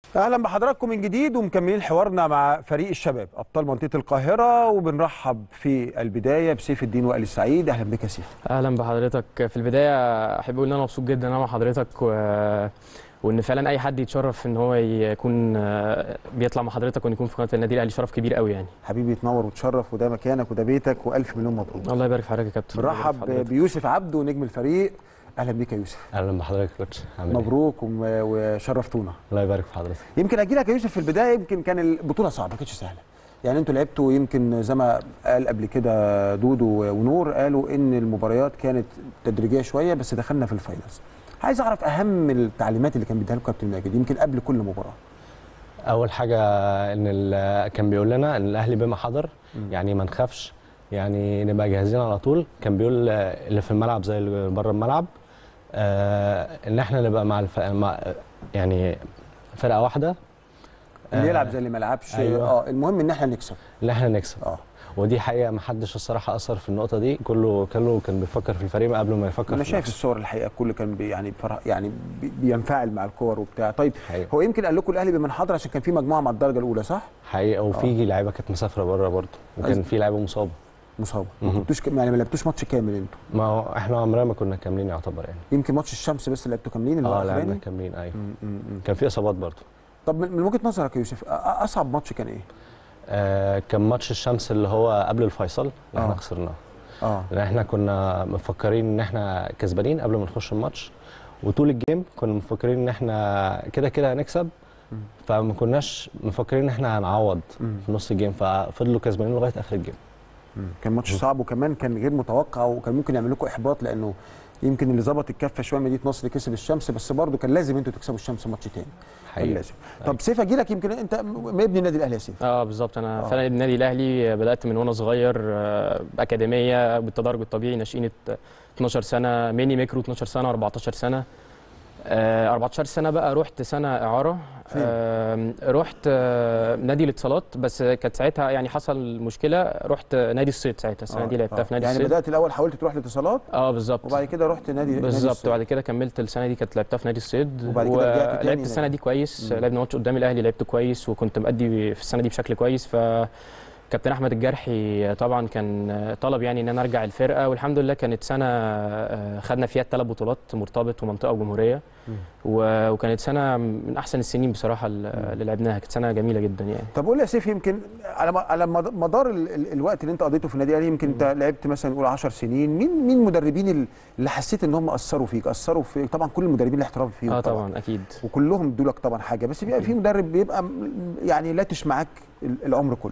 اهلا بحضراتكم من جديد ومكملين حوارنا مع فريق الشباب ابطال منطقه القاهره وبنرحب في البدايه بسيف الدين وائل السعيد اهلا بك يا سيف اهلا بحضرتك في البدايه احب اقول ان انا مبسوط جدا انا مع حضرتك و... وان فعلا اي حد يتشرف ان هو يكون بيطلع مع حضرتك وان يكون في قناه النادي الاهلي شرف كبير قوي يعني حبيبي تنور وتشرف وده مكانك وده بيتك والف مليون مبروك الله يبارك في حضرتك يا كابتن الله يبارك في بنرحب حضرتك. بيوسف عبده نجم الفريق اهلا بك يا يوسف اهلا بحضرتك يا كوتش عامل ايه؟ مبروك وم- وشرفتونا الله يبارك في حضرتك يمكن اجي لك يا يوسف في البدايه يمكن كان البطوله صعبه ما كانتش سهله يعني انتوا لعبتوا يمكن زي ما قال قبل كده دودو ونور قالوا ان المباريات كانت تدريجيه شويه بس دخلنا في الفاينلز عايز اعرف اهم التعليمات اللي كان بيديها لكم كابتن ماجد يمكن قبل كل مباراه اول حاجه ان ال- كان بيقول لنا ان الاهلي بما حضر يعني ما نخافش يعني نبقى جاهزين على طول كان بيقول آه، اللي في الملعب زي اللي بره الملعب آه ان احنا نبقى مع, الف... مع يعني فرقه واحده اللي آه، يلعب زي اللي ما لعبش أيوة. اه المهم ان احنا نكسب ان احنا نكسب اه ودي حقيقه ما حدش الصراحه اثر في النقطه دي كله كله كان بيفكر في الفريق قبل ما يفكر انا في شايف نفسه. الصور الحقيقه الكل كان بي يعني بفرح يعني بي- بينفعل مع الكور وبتاع طيب حقيقة. هو يمكن قال لكم الاهلي بمن حضر عشان كان في مجموعه مع الدرجه الاولى صح حقيقه وفي لعيبه كانت مسافره بره برضه وكان عايز- في لعيبه مصابه مصابه ما مهم. كنتوش ك- يعني ما لعبتوش ماتش كامل انتوا ما هو احنا عمرنا ما كنا كاملين يعتبر يعني يمكن ماتش الشمس بس اللي لعبتوا كاملين اللي هو اه لعبنا الاخراني كاملين ايوه م- م- م. كان في اصابات برضه طب من من وجهه نظرك يا يوسف أ- أ- اصعب ماتش كان ايه؟ آه كان ماتش الشمس اللي هو قبل الفيصل اللي احنا آه. خسرناه اه لان احنا كنا مفكرين ان احنا كسبانين قبل ما نخش الماتش وطول الجيم كنا مفكرين ان احنا كده كده هنكسب مم. فما كناش مفكرين ان احنا هنعوض مم. في نص الجيم ففضلوا كسبانين لغايه اخر الجيم م. كان ماتش صعب وكمان كان غير متوقع وكان ممكن يعمل لكم احباط لانه يمكن اللي ظبط الكفه شويه مدينه نصر كسب الشمس بس برضه كان لازم انتوا تكسبوا الشمس ماتش تاني كان حقيقي لازم طب سيف اجي لك يمكن انت م- ابن النادي الاهلي يا سيف اه بالظبط انا آه. فعلا النادي الاهلي بدات من وانا صغير آه، اكاديميه بالتدرج الطبيعي ناشئين 12 سنه ميني ميكرو 12 سنه 14 سنه آه، 14 سنه بقى رحت سنه اعاره فين؟ آه، رحت آه، نادي الاتصالات بس كانت ساعتها يعني حصل مشكله رحت نادي الصيد ساعتها السنه دي لعبتها في نادي يعني الصيد بدات الاول حاولت تروح الاتصالات اه بالظبط وبعد كده رحت نادي نادي بالظبط الصيد. وبعد كده كملت السنه دي كانت لعبتها في نادي الصيد وبعد كده رجعت تاني لعبت السنه نادي. دي كويس مم. لعبنا ماتش قدام الاهلي لعبته كويس وكنت مأدي في السنه دي بشكل كويس ف كابتن احمد الجرحي طبعا كان طلب يعني ان انا ارجع الفرقه والحمد لله كانت سنه آه، خدنا فيها الثلاث بطولات مرتبط ومنطقه وجمهوريه مم. و- وكانت سنه من احسن السنين بصراحه اللي لعبناها كانت سنه جميله جدا يعني طب قول لي يا سيف يمكن على م- على مد- مدار ال- ال- الوقت اللي انت قضيته في النادي الاهلي يمكن انت لعبت مثلا نقول 10 سنين مين مين المدربين ال- اللي حسيت ان هم اثروا فيك اثروا في طبعا كل المدربين الاحتراف فيهم اه طبعا اكيد وكلهم ادوا لك طبعا حاجه بس بيبقى في مدرب بيبقى م- يعني لاتش معاك ال- العمر كله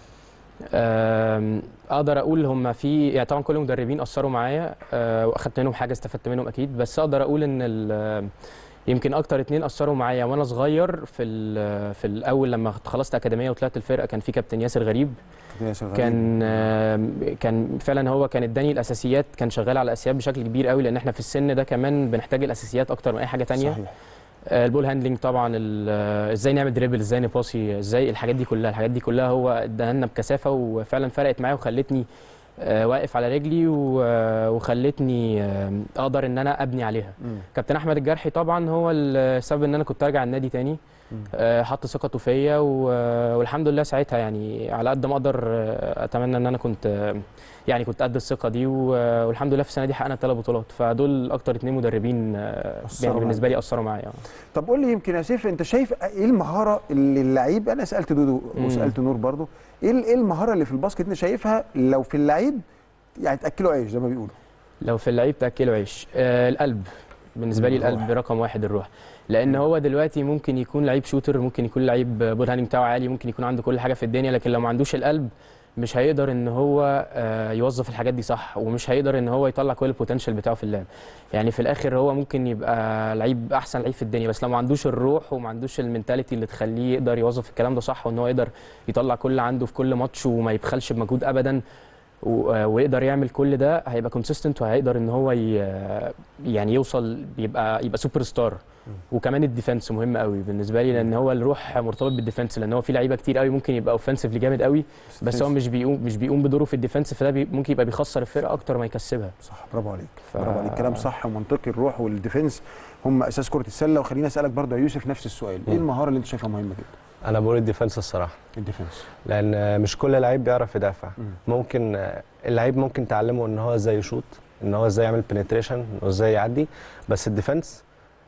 آم، اقدر اقول هم في يعني طبعا كل المدربين اثروا معايا آه، واخدت منهم حاجه استفدت منهم اكيد بس اقدر اقول ان ال- يمكن اكتر اتنين اثروا معايا وانا صغير في ال- في الاول لما خلصت اكاديميه وطلعت الفرقه كان في كابتن ياسر غريب كابتن ياسر غريب. كان آم، كان فعلا هو كان اداني الاساسيات كان شغال على الاساسيات بشكل كبير قوي لان احنا في السن ده كمان بنحتاج الاساسيات اكتر من اي حاجه تانية صحيح آه، البول هاندلنج طبعا ال- آه، ازاي نعمل دريبل ازاي نباصي ازاي الحاجات دي كلها الحاجات دي كلها هو اداها لنا بكثافه وفعلا فرقت معايا وخلتني آه، واقف على رجلي و- آه، وخلتني آه، اقدر ان انا ابني عليها مم. كابتن احمد الجرحي طبعا هو السبب ان انا كنت ارجع النادي تاني مم. آه، حط ثقته فيا و- والحمد لله ساعتها يعني على قد ما اقدر آه، اتمنى ان انا كنت آه، يعني كنت قد الثقه دي و- والحمد لله في السنه دي حققنا ثلاث بطولات فدول اكتر اتنين مدربين آه، أثروا يعني بالنسبه معاك. لي اثروا معايا طب قول لي يمكن يا سيف انت شايف ايه المهاره اللي اللعيب انا سالت دودو مم. وسالت نور برضو ايه ال- ايه المهاره اللي في الباسكت انت شايفها لو في اللعيب يعني تاكله عيش زي ما بيقولوا لو في اللعيب تاكله عيش آه القلب بالنسبه لي الروح. القلب رقم واحد الروح لان هو دلوقتي ممكن يكون لعيب شوتر ممكن يكون لعيب بول هاندنج بتاعه عالي ممكن يكون عنده كل حاجه في الدنيا لكن لو ما عندوش القلب مش هيقدر ان هو آه، يوظف الحاجات دي صح ومش هيقدر ان هو يطلع كل البوتنشال بتاعه في اللعب يعني في الاخر هو ممكن يبقى لعيب احسن لعيب في الدنيا بس لو ما عندوش الروح وما عندوش المينتاليتي اللي تخليه يقدر يوظف الكلام ده صح وان هو يقدر يطلع كل اللي عنده في كل ماتش وما يبخلش بمجهود ابدا و- آه، ويقدر يعمل كل ده هيبقى كونسيستنت وهيقدر ان هو ي... يعني يوصل يبقى يبقى سوبر ستار وكمان الديفنس مهم قوي بالنسبه لي لان هو الروح مرتبط بالديفنس لان هو في لعيبه كتير قوي ممكن يبقى اوفنسively جامد قوي بس هو مش بيقوم مش بيقوم بدوره في الديفنس فده بي ممكن يبقى بيخسر الفرقه اكتر ما يكسبها صح برافو عليك ف- برافو عليك كلام صح ومنطقي الروح والديفنس هم اساس كره السله وخليني اسالك برضه يا يوسف نفس السؤال ايه مم. المهاره اللي انت شايفها مهمه جدا انا بقول الديفنس الصراحه الديفنس لان مش كل لعيب بيعرف يدافع مم. ممكن اللعيب ممكن تعلمه ان هو ازاي يشوط ان هو ازاي يعمل بنتريشن وازاي يعدي بس الديفنس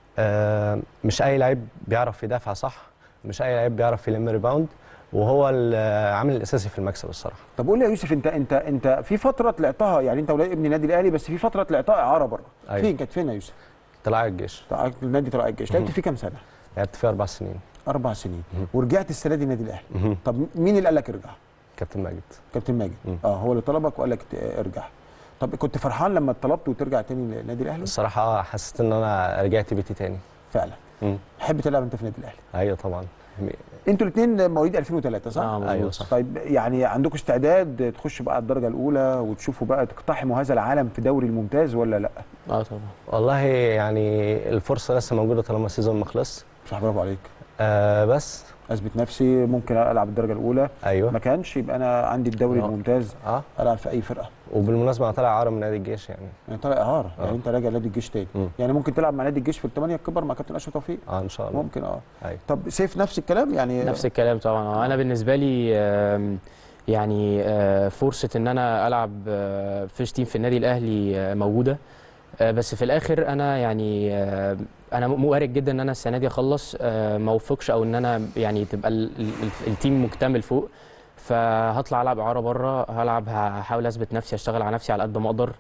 آه، مش اي لعيب بيعرف يدافع صح مش اي لعيب بيعرف يلم ريباوند وهو العامل الاساسي في المكسب الصراحه طب قول لي يا يوسف انت انت انت في فتره طلعتها يعني انت ولاد ابن النادي الاهلي بس في فتره طلعتها اعاره بره أيوة. فين كانت فين يا يوسف؟ طلع الجيش طلعت النادي طلع الجيش لعبت مهم. فيه كام سنه؟ لعبت فيه اربع سنين اربع سنين مهم. ورجعت السنه دي النادي الاهلي مهم. طب مين اللي قال لك ارجع؟ كابتن ماجد كابتن ماجد مم. اه هو اللي طلبك وقال لك ت- ارجع طب كنت فرحان لما طلبت وترجع تاني للنادي الاهلي؟ الصراحه حسيت ان انا رجعت بيتي تاني فعلا مم. تحب تلعب انت في النادي الاهلي ايوه طبعا انتوا الاثنين مواليد 2003 صح؟ آه، مظبوط. ايوه صح طيب يعني عندكم استعداد تخشوا بقى الدرجه الاولى وتشوفوا بقى تقتحموا هذا العالم في دوري الممتاز ولا لا؟ اه طبعا والله يعني الفرصه لسه موجوده طالما السيزون ما خلص صح برافو عليك آه بس اثبت نفسي ممكن العب الدرجه الاولى ما ايوه كانش يبقى انا عندي الدوري آه. الممتاز اه العب في اي فرقه وبالمناسبه انا طالع عاره من نادي الجيش يعني يعني طالع اعاره آه. يعني انت راجع نادي الجيش تاني مم. يعني ممكن تلعب مع نادي الجيش في الثمانيه الكبر مع كابتن اشرف توفيق اه ان شاء الله ممكن اه ايوه طب سيف نفس الكلام يعني نفس الكلام طبعا آه، انا بالنسبه لي آم، يعني آه، فرصه ان انا العب فيرست تيم في النادي الاهلي آه، موجوده آه، بس في الاخر انا يعني آه، انا مؤرق جدا ان انا السنه دي اخلص آه، ما اوفقش او ان انا يعني تبقى ال- ال- التيم مكتمل فوق فهطلع العب اعاره بره هلعب هحاول اثبت نفسي اشتغل على نفسي على قد ما اقدر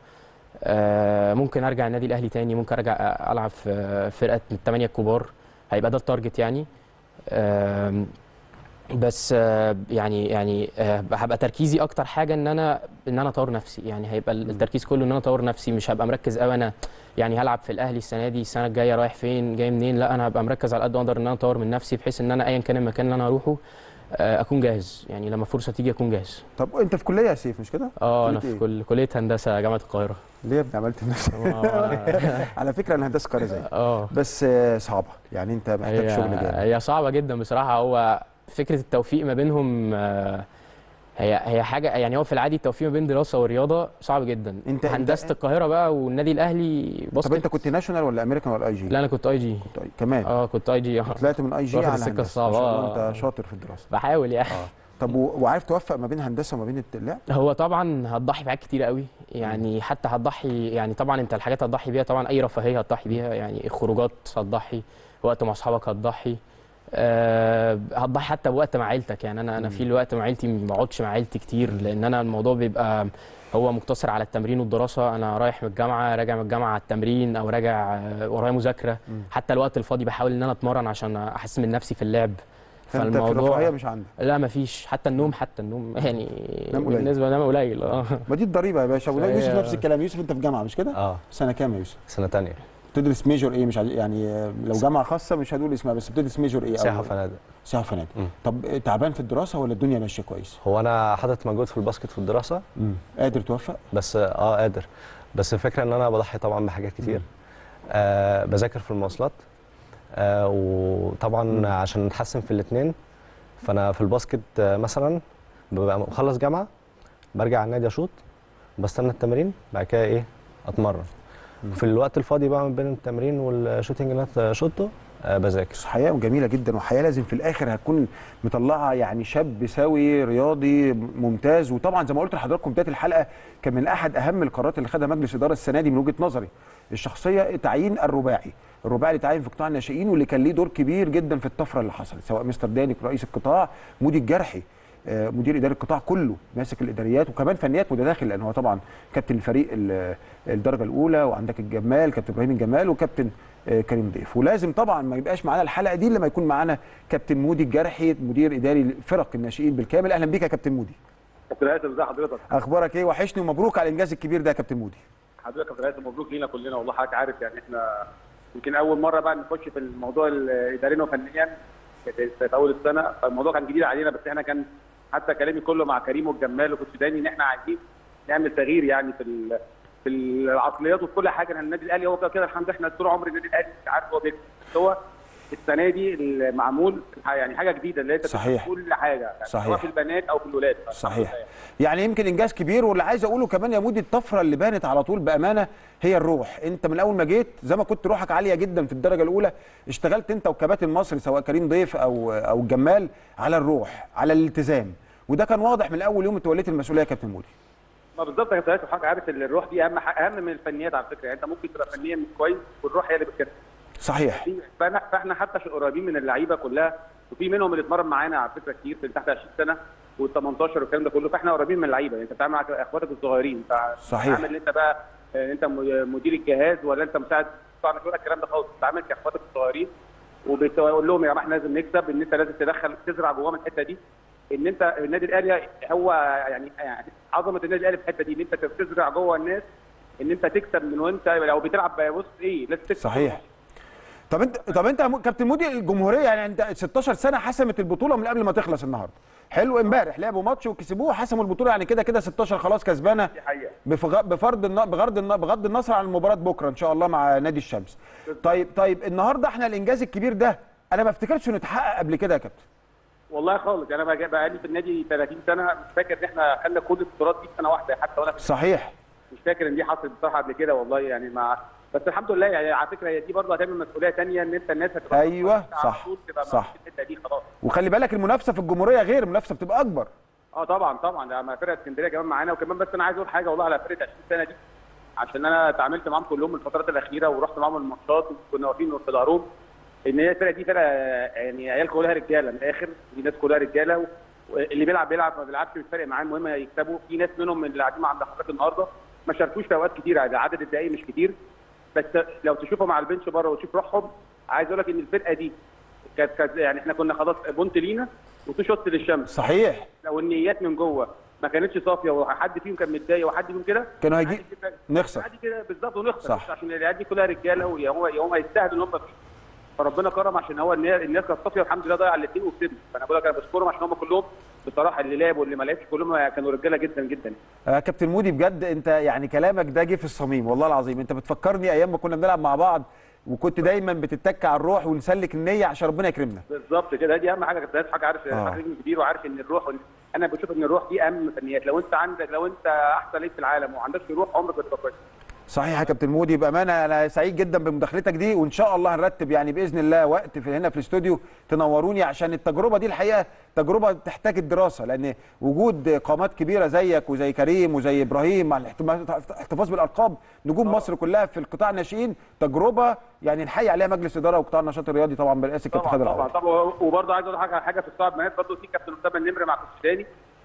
آه، ممكن ارجع النادي الاهلي تاني ممكن ارجع العب في فرقه من الثمانيه الكبار هيبقى ده التارجت يعني آم، بس آه، يعني يعني آه، هبقى تركيزي اكتر حاجه ان انا ان انا اطور نفسي يعني هيبقى التركيز كله ان انا اطور نفسي مش هبقى مركز قوي انا يعني هلعب في الاهلي السنه دي السنه الجايه رايح فين جاي منين لا انا هبقى مركز على قد ما اقدر ان انا اطور من نفسي بحيث ان انا ايا كان المكان اللي انا هروحه آه، اكون جاهز يعني لما فرصه تيجي اكون جاهز طب انت في كليه يا سيف مش كده؟ اه انا كلية في إيه؟ كل كليه هندسه جامعه القاهره ليه يا ابني عملت في نفسك؟ اه على فكره انا هندسه قريه زيك آه. بس آه، صعبه يعني انت محتاج هي شغل جامد هي صعبه جدا بصراحه هو فكره التوفيق ما بينهم آه، هي هي حاجه يعني هو في العادي التوفيق ما بين دراسه ورياضه صعب جدا أنت- هندسه أنت- القاهره بقى والنادي الاهلي طب باسكت انت كنت ناشونال ولا امريكان ولا اي جي؟ لا انا كنت اي جي طيب كمان اه كنت اي جي اه طلعت من اي جي واخد على السكة هندسه الصعبة. ما شاء الله آه. انت شاطر في الدراسه بحاول يعني اه طب و- وعارف توفق ما بين هندسه وما بين اللعب؟ هو طبعا هتضحي بحاجات كتير قوي يعني حتى هتضحي يعني طبعا انت الحاجات هتضحي بيها طبعا اي رفاهيه هتضحي بيها يعني الخروجات هتضحي وقت مع اصحابك هتضحي أه هتضحي حتى بوقت مع عيلتك يعني انا انا في الوقت مع عيلتي ما بقعدش مع عيلتي كتير لان انا الموضوع بيبقى هو مقتصر على التمرين والدراسه انا رايح من الجامعه راجع من الجامعه على التمرين او راجع آه، ورايا مذاكره مم. حتى الوقت الفاضي بحاول ان انا اتمرن عشان احسن من نفسي في اللعب فانت في الرفاهيه مش عندك لا مفيش حتى النوم حتى النوم يعني نام قليل. بالنسبه لنام قليل اه ما دي الضريبه يا باشا فهي- يوسف نفس الكلام يوسف انت في جامعه مش كده؟ اه سنه كام يا يوسف؟ سنه تانية بتدرس ميجور ايه مش عايز- يعني آه، لو جامعه خاصه مش هنقول اسمها بس بتدرس ميجور ايه أو- سياحه وفنادق سياحه وفنادق مم. طب آه، تعبان في الدراسه ولا الدنيا ماشيه كويس؟ هو انا حاطط مجهود في الباسكت في الدراسه قادر توفق؟ بس اه قادر بس الفكره ان انا بضحي طبعا بحاجات كتير آه بذاكر في المواصلات آه وطبعا مم. عشان نتحسن في الاثنين فانا في الباسكت آه مثلا ببقى مخلص جامعه برجع على النادي اشوط بستنى التمرين بعد كده ايه اتمرن مم. في الوقت الفاضي بقى ما بين التمرين والشوتنج اللي انا شوطه آه بذاكر بس حياه جميله جدا وحياه لازم في الاخر هتكون مطلعه يعني شاب سوي رياضي ممتاز وطبعا زي ما قلت لحضراتكم بدايه الحلقه كان من احد اهم القرارات اللي خدها مجلس الاداره السنه دي من وجهه نظري الشخصيه تعيين الرباعي الرباعي اللي تعين في قطاع الناشئين واللي كان ليه دور كبير جدا في الطفره اللي حصلت سواء مستر داني رئيس القطاع مودي الجرحي آه، مدير اداري القطاع كله ماسك الاداريات وكمان فنيات متداخل لان هو طبعا كابتن الفريق ال- الدرجه الاولى وعندك الجمال كابتن ابراهيم الجمال وكابتن آه، كريم ضيف ولازم طبعا ما يبقاش معانا الحلقه دي لما يكون معانا كابتن مودي الجرحي مدير اداري فرق الناشئين بالكامل اهلا بيك يا كابتن مودي كابتن هيثم ازي حضرتك؟ اخبارك ايه وحشني ومبروك على الانجاز الكبير ده يا كابتن مودي حضرتك يا كابتن هيثم مبروك لينا كلنا والله حضرتك عارف يعني احنا يمكن اول مره بقى نخش في الموضوع الاداريا وفنيا كانت في اول السنه فالموضوع كان جديد علينا بس احنا كان حتى كلامي كله مع كريم والجمال وكنت داني ان احنا عايزين نعمل تغيير يعني في ال- في العقليات وفي كل حاجه لان النادي الاهلي هو كده كده الحمد لله احنا طول عمر النادي الاهلي مش عارف هو بيكسب بس هو السنه دي المعمول يعني حاجه جديده اللي هي تبقى صحيح. في كل حاجه يعني صحيح. سواء في البنات او في الولاد صحيح يعني يمكن انجاز كبير واللي عايز اقوله كمان يا مودي الطفره اللي بانت على طول بامانه هي الروح انت من اول ما جيت زي ما كنت روحك عاليه جدا في الدرجه الاولى اشتغلت انت وكباتن مصر سواء كريم ضيف او او الجمال على الروح على الالتزام وده كان واضح من اول يوم توليت المسؤوليه يا كابتن مودي ما بالظبط يا كابتن حضرتك عارف ان الروح دي اهم حاجة اهم من الفنيات على فكره يعني انت ممكن تبقى فنيا مش كويس والروح هي اللي بتكسب صحيح فاحنا فاحنا حتى عشان قريبين من اللعيبه كلها وفي منهم اللي اتمرن معانا على فكره كتير في تحت 20 سنه وال18 والكلام ده كله فاحنا قريبين من اللعيبه يعني انت بتتعامل مع اخواتك الصغيرين صحيح. بتتعامل انت بقى آه، انت م- مدير الجهاز ولا انت مساعد طبعا مش هقول لك الكلام ده خالص بتتعامل كاخواتك الصغيرين وبتقول لهم يا جماعه احنا لازم نكسب ان انت لازم تدخل تزرع جواهم الحته دي ان انت النادي الاهلي هو يعني يعني عظمه النادي الاهلي في الحته دي ان انت تزرع جوه الناس ان انت تكسب من وانت لو بتلعب بص ايه لازم تكسب صحيح طب انت طب انت يا مو- كابتن مودي الجمهوريه يعني انت 16 سنه حسمت البطوله من قبل ما تخلص النهارده حلو امبارح لعبوا ماتش وكسبوه وحسموا البطوله يعني كده كده 16 خلاص كسبانه دي حقيقه بفغ- بفرض الن- بغرض الن- بغض النظر عن المباراه بكره ان شاء الله مع نادي الشمس طيب طيب النهارده احنا الانجاز الكبير ده انا ما افتكرش انه اتحقق قبل كده يا كابتن والله خالص انا بقى بقى لي في النادي 30 سنه مش فاكر ان احنا خدنا كل البطولات دي في سنه واحده حتى وانا في صحيح مش فاكر ان دي حصلت بصراحه قبل كده والله يعني مع بس الحمد لله يعني على فكره هي دي برضه هتعمل مسؤوليه ثانيه ان انت الناس هتبقى أيوة، على صح، طول تبقى صح. في الحته دي خلاص وخلي بالك المنافسه في الجمهوريه غير المنافسه بتبقى اكبر اه طبعا طبعا ده مع فرقه اسكندريه كمان معانا وكمان بس انا عايز اقول حاجه والله على فرقه 20 سنه دي عشان انا اتعاملت معاهم كلهم الفترات الاخيره ورحت معاهم الماتشات وكنا واقفين في ظهرهم ان هي الفرقه دي فرقه يعني عيال كلها رجاله من الاخر دي ناس كلها رجاله اللي بيلعب بيلعب ما بيلعبش مش فارق معاه المهم يكسبوا في ناس منهم من اللي قاعدين عند حضرتك النهارده ما شاركوش في اوقات كتير عادي عدد الدقائق مش كتير بس لو تشوفهم على البنش بره وتشوف روحهم عايز اقول لك ان الفرقه دي كانت كانت يعني احنا كنا خلاص بونت لينا وتو شوت للشمس صحيح لو النيات من جوه ما كانتش صافيه وحد فيهم كان متضايق وحد فيهم كده كانوا هيجي عادي كده- نخسر. عادي كده بالظبط ونخسر صح. بس عشان العيال دي كلها رجاله ويا هو يا هم يستاهلوا ان هم فيه فربنا كرم عشان هو الناس الناس كانت صافيه والحمد لله ضيع الاثنين وكسبنا فانا بقول لك انا بشكرهم عشان هم كلهم بصراحه اللي لعب واللي ما لعبش كلهم كانوا رجاله جدا جدا آه كابتن مودي بجد انت يعني كلامك ده جه في الصميم والله العظيم انت بتفكرني ايام ما كنا بنلعب مع بعض وكنت دايما بتتك على الروح ونسلك النيه عشان ربنا يكرمنا بالظبط كده دي اهم حاجه كابتن حاجه عارف آه. حاجه كبير وعارف ان الروح انا بشوف ان الروح دي اهم فنيات لو انت عندك لو انت احسن لعيب في العالم وما عندكش روح عمرك ما تبقى كويس صحيح يا كابتن مودي بامانه انا سعيد جدا بمداخلتك دي وان شاء الله هنرتب يعني باذن الله وقت في هنا في الاستوديو تنوروني عشان التجربه دي الحقيقه تجربه تحتاج الدراسه لان وجود قامات كبيره زيك وزي كريم وزي ابراهيم مع الاحتما- الاحتفاظ بالالقاب نجوم مصر كلها في القطاع الناشئين تجربه يعني نحيي عليها مجلس اداره وقطاع النشاط الرياضي طبعا برئاسه الكابتن طبعا خالد طبعا العوضي طبعا وبرضه عايز اقول حاجه حاجه في الصعب بنات برضه في كابتن اسامه النمر مع كوتش تاني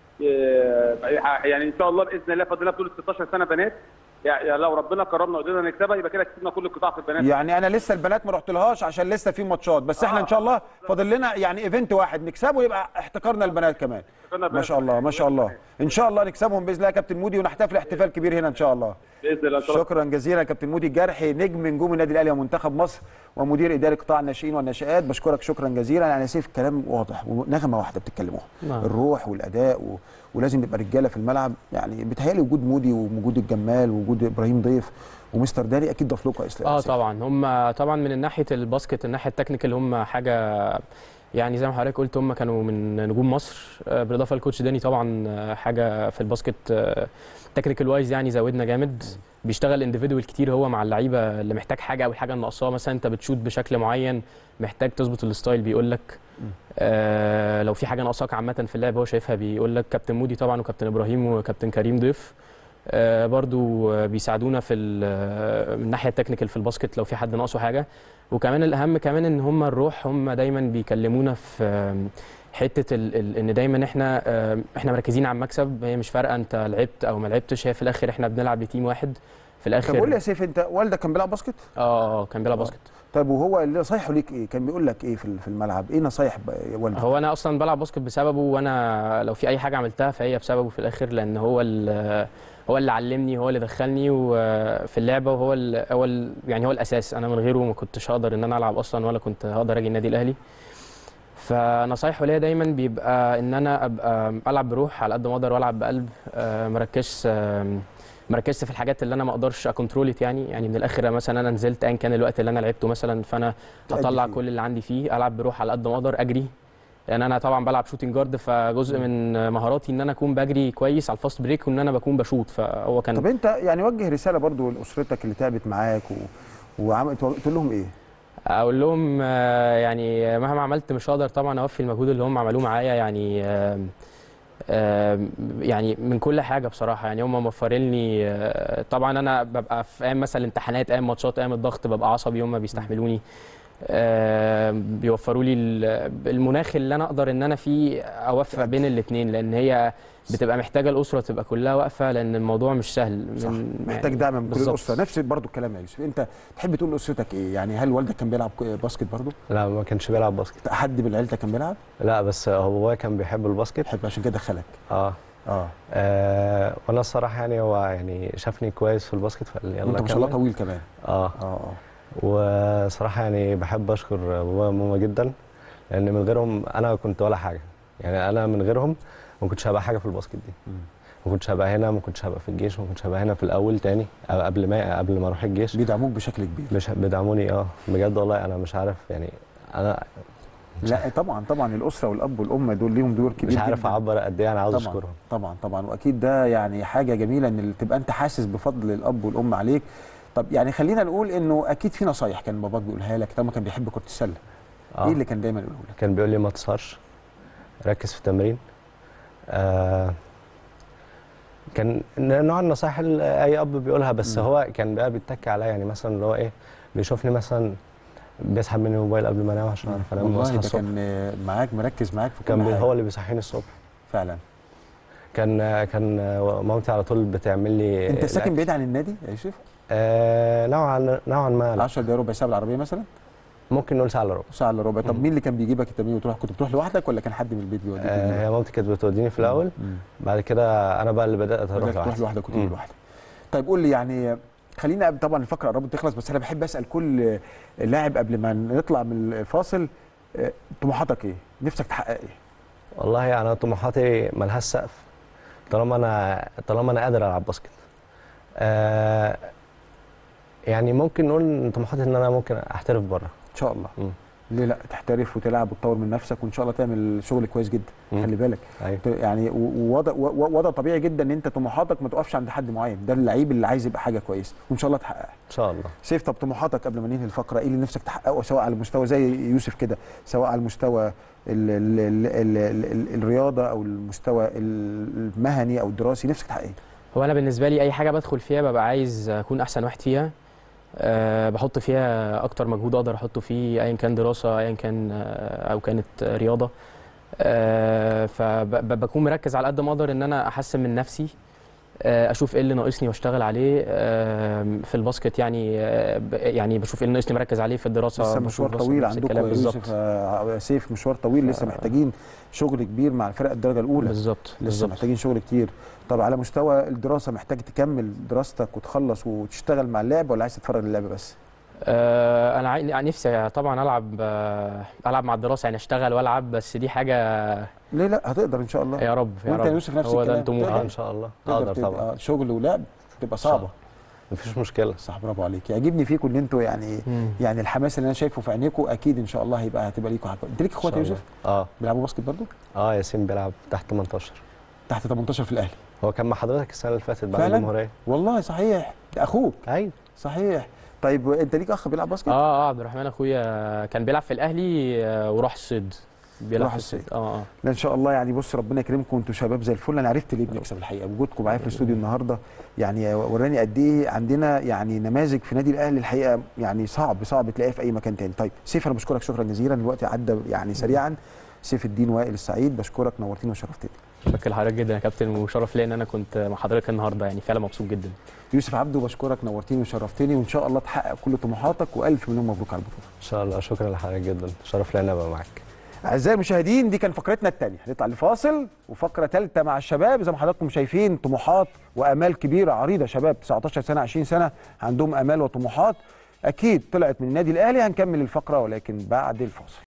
إيه، يعني ان شاء الله باذن الله فاضل لنا بطوله 16 سنه بنات يعني لو ربنا كرمنا وقدرنا نكسبها يبقى كده كسبنا كل القطاع في البنات يعني انا لسه البنات ما رحتلهاش عشان لسه في ماتشات بس احنا ان شاء الله فاضل لنا يعني ايفنت واحد نكسبه يبقى احتكرنا البنات كمان احتكرنا ما البنات شاء الله ما شاء الله ان شاء الله نكسبهم باذن الله يا كابتن مودي ونحتفل احتفال كبير هنا ان شاء الله باذن الله إن شاء الله. شكرا جزيلا يا كابتن مودي الجرحي نجم نجوم النادي الاهلي ومنتخب مصر ومدير اداري قطاع الناشئين والناشئات بشكرك شكرا جزيلا يعني سيف كلام واضح ونغمه واحده بتتكلموها نعم. الروح والاداء و... ولازم يبقى رجاله في الملعب يعني بيتهيألي وجود مودي ووجود الجمال ووجود ابراهيم ضيف ومستر داني اكيد ضاف لكم يا اسلام اه سيف. طبعا هم طبعا من ناحيه الباسكت الناحيه التكنيكال هم حاجه يعني زي ما حضرتك قلت هم كانوا من نجوم مصر آه، بالاضافه لكوتش داني طبعا آه، حاجه في الباسكت تكنيكال وايز يعني زودنا جامد بيشتغل انديفيدوال كتير هو مع اللعيبه اللي محتاج حاجه او الحاجه ناقصاه مثلا انت بتشوت بشكل معين محتاج تظبط الستايل بيقول لك آه لو في حاجه ناقصاك عامه في اللعب هو شايفها بيقول لك كابتن مودي طبعا وكابتن ابراهيم وكابتن كريم ضيف آه برضو آه، بيساعدونا في ال- آه، من الناحيه التكنيكال في الباسكت لو في حد ناقصه حاجه وكمان الاهم كمان ان هم الروح هم دايما بيكلمونا في آم، حته ال ال ان دايما احنا آم، احنا مركزين على المكسب هي مش فارقه انت لعبت او ما لعبتش هي في الاخر احنا بنلعب لتيم واحد في الاخر طب قول لي يا سيف انت والدك كان بيلعب باسكت؟ اه اه كان بيلعب باسكت طيب وهو اللي نصايحه ليك ايه؟ كان بيقول لك ايه في في الملعب؟ ايه نصايح ب- والدك؟ هو انا اصلا بلعب باسكت بسببه وانا لو في اي حاجه عملتها فهي بسببه في الاخر لان هو ال- هو اللي علمني هو اللي دخلني وفي اللعبه وهو ال هو ال يعني هو الاساس انا من غيره ما كنتش هقدر ان انا العب اصلا ولا كنت هقدر اجي النادي الاهلي فنصايحه ليا دايما بيبقى ان انا ابقى العب بروح على قد ما اقدر والعب بقلب آه، مركزش آم، مركزش في الحاجات اللي انا ما اقدرش اكونترولت يعني يعني من الاخر مثلا انا نزلت ايا كان الوقت اللي انا لعبته مثلا فانا تأدي هطلع فيه. كل اللي عندي فيه العب بروح على قد ما اقدر اجري لان انا طبعا بلعب شوتنج جارد فجزء من مهاراتي ان انا اكون بجري كويس على الفاست بريك وان انا بكون بشوط فهو كان طب انت يعني وجه رساله برضو لاسرتك اللي تعبت معاك و... وعملت تقول لهم ايه؟ اقول لهم آه، يعني مهما عملت مش هقدر طبعا اوفي المجهود اللي هم عملوه معايا يعني آم، آم، يعني من كل حاجه بصراحه يعني هم موفرين لي آه، طبعا انا ببقى في ايام مثلا الامتحانات ايام ماتشات ايام الضغط ببقى عصبي هم بيستحملوني آم، بيوفروا لي ال- المناخ اللي انا اقدر ان انا فيه اوفق بين الاثنين لان هي بتبقى محتاجه الاسره تبقى كلها واقفه لان الموضوع مش سهل صح من- محتاج يعني دعم من كل بالظبط. الاسره نفس برضو الكلام يا يوسف انت تحب تقول لاسرتك ايه؟ يعني هل والدك كان بيلعب باسكت برضو؟ لا ما كانش بيلعب باسكت حد من عيلتك كان بيلعب؟ لا بس هو كان بيحب الباسكت تحب عشان كده دخلك اه اه آه، وانا الصراحه يعني هو يعني شافني كويس في الباسكت فقال لي يلا انت ما شاء الله كمل. طويل كمان اه اه اه وصراحه يعني بحب اشكر بابا وماما جدا لان من غيرهم انا كنت ولا حاجه يعني انا من غيرهم ما كنتش هبقى حاجه في الباسكت دي مم. ما كنتش هبقى هنا ما كنتش هبقى في الجيش ما كنتش هبقى هنا في الاول تاني أو قبل ما قبل ما اروح الجيش بيدعموك بشكل كبير مش بيدعموني اه بجد والله انا مش عارف يعني انا لا طبعا طبعا الاسره والاب والام دول ليهم دور كبير مش عارف جدا. اعبر قد ايه انا عاوز طبعا اشكرهم طبعا طبعا واكيد ده يعني حاجه جميله ان تبقى انت حاسس بفضل الاب والام عليك طب يعني خلينا نقول انه اكيد في نصايح كان باباك بيقولها لك طالما كان بيحب كره السله آه. ايه اللي كان دايما يقوله لك كان بيقول لي ما تسهرش ركز في التمرين آه كان نوع النصائح اللي اي اب بيقولها بس مم. هو كان بقى بيتك عليا يعني مثلا اللي هو ايه بيشوفني مثلا بيسحب مني الموبايل قبل ما انام عشان اعرف انام والله واصحى ده الصبح كان معاك مركز معاك في كل كان بي- حاجه هو اللي بيصحيني الصبح فعلا كان كان مامتي على طول بتعمل لي انت ساكن الأكل. بعيد عن النادي يا يوسف آه نوعا نوعا ما لا. 10 دقايق ربع ساعه بالعربيه مثلا ممكن نقول ساعه الا ربع ساعه الا ربع طب مم. مين اللي كان بيجيبك التمرين وتروح كنت بتروح لوحدك ولا كان حد من البيت بيوديك آه ويجيبك؟ هي مامتي كانت بتوديني في الاول مم. بعد كده انا بقى اللي بدات اروح بدأت تروح لوحدي لوحدك وتيجي مم. لوحدك طيب قول لي يعني خلينا قبل- طبعا الفقره قربت تخلص بس انا بحب اسال كل لاعب قبل ما نطلع من الفاصل آه، طموحاتك ايه؟ نفسك تحقق ايه؟ والله انا طموحاتي ملهاش سقف طالما انا طالما انا قادر العب باسكت آه يعني ممكن نقول ان طموحاتي ان انا ممكن احترف بره ان شاء الله مم. ليه لا تحترف وتلعب وتطور من نفسك وان شاء الله تعمل شغل كويس جدا مم. خلي بالك ايوه يعني و- ووضع و- وضع طبيعي جدا ان انت طموحاتك ما تقفش عند حد معين ده اللعيب اللي عايز يبقى حاجه كويسه وان شاء الله تحققها ان شاء الله سيف طب طموحاتك قبل ما ننهي الفقره ايه اللي نفسك تحققه سواء على المستوى زي يوسف كده سواء على المستوى ال ال ال ال ال ال الرياضه او المستوى المهني او الدراسي نفسك تحقق ايه؟ هو انا بالنسبه لي اي حاجه بدخل فيها ببقى عايز اكون احسن واحد فيها أه بحط فيها اكتر مجهود اقدر احطه فيه ايا كان دراسه ايا كان آه، او كانت رياضه أه فبكون مركز على قد ما اقدر ان انا احسن من نفسي آه، اشوف ايه اللي ناقصني واشتغل عليه آم، في الباسكت يعني آه، ب- يعني بشوف ايه اللي ناقصني مركز عليه في الدراسه لسه بشوف مشوار دراسة طويل نفس عندكم الكلام يا بالظبط يوسف آه، سيف مشوار طويل لسه محتاجين شغل كبير مع الفرق الدرجه الاولى بالظبط لسه بالظبط محتاجين شغل كتير طب على مستوى الدراسه محتاج تكمل دراستك وتخلص وتشتغل مع اللعب ولا عايز تتفرج للعب بس؟ آه، انا عاي- يعني نفسي طبعا العب آه، العب مع الدراسه يعني اشتغل والعب بس دي حاجه ليه لا هتقدر ان شاء الله يا رب يا وانت رب يا يوسف نفس هو ده الكلام. الطموح تقدر؟ اه ان شاء الله تقدر اقدر تبقى طبعا شغل ولعب تبقى صعبه مفيش مشكله صح برافو عليك يعجبني فيكم ان انتوا يعني مم. يعني الحماس اللي انا شايفه في عينيكم اكيد ان شاء الله هيبقى هتبقى ليكم حاجه انت ليك إن اخوات يا شاء يوسف الله. اه بيلعبوا باسكت برضو اه ياسين بيلعب تحت 18 تحت 18 في الاهلي هو كان مع حضرتك السنه اللي فاتت بعد فعلاً؟ الجمهوريه والله صحيح ده اخوك ايوه صحيح طيب انت ليك اخ بيلعب باسكت اه اه عبد الرحمن اخويا كان بيلعب في الاهلي آه، وراح الصيد بيلعب راح في الصيد الصيد. اه اه لا ان شاء الله يعني بص ربنا يكرمكم انتوا شباب زي الفل انا عرفت ليه بنكسب الحقيقه وجودكم معايا في الاستوديو النهارده يعني وراني قد ايه عندنا يعني نماذج في نادي الاهلي الحقيقه يعني صعب صعب تلاقيها في اي مكان تاني طيب سيف انا بشكرك شكرا جزيلا الوقت عدى يعني سريعا سيف الدين وائل السعيد بشكرك نورتني وشرفتني شكرا لحضرتك جدا يا كابتن وشرف ليا ان انا كنت مع حضرتك النهارده يعني فعلا مبسوط جدا يوسف عبده بشكرك نورتني وشرفتني وان شاء الله تحقق كل طموحاتك والف مليون مبروك على البطوله ان شاء الله شكرا لحضرتك جدا شرف لي ان ابقى معاك اعزائي المشاهدين دي كان فقرتنا الثانيه هنطلع لفاصل وفقره ثالثه مع الشباب زي ما حضراتكم شايفين طموحات وامال كبيره عريضه شباب 19 سنه 20 سنه عندهم امال وطموحات اكيد طلعت من النادي الاهلي هنكمل الفقره ولكن بعد الفاصل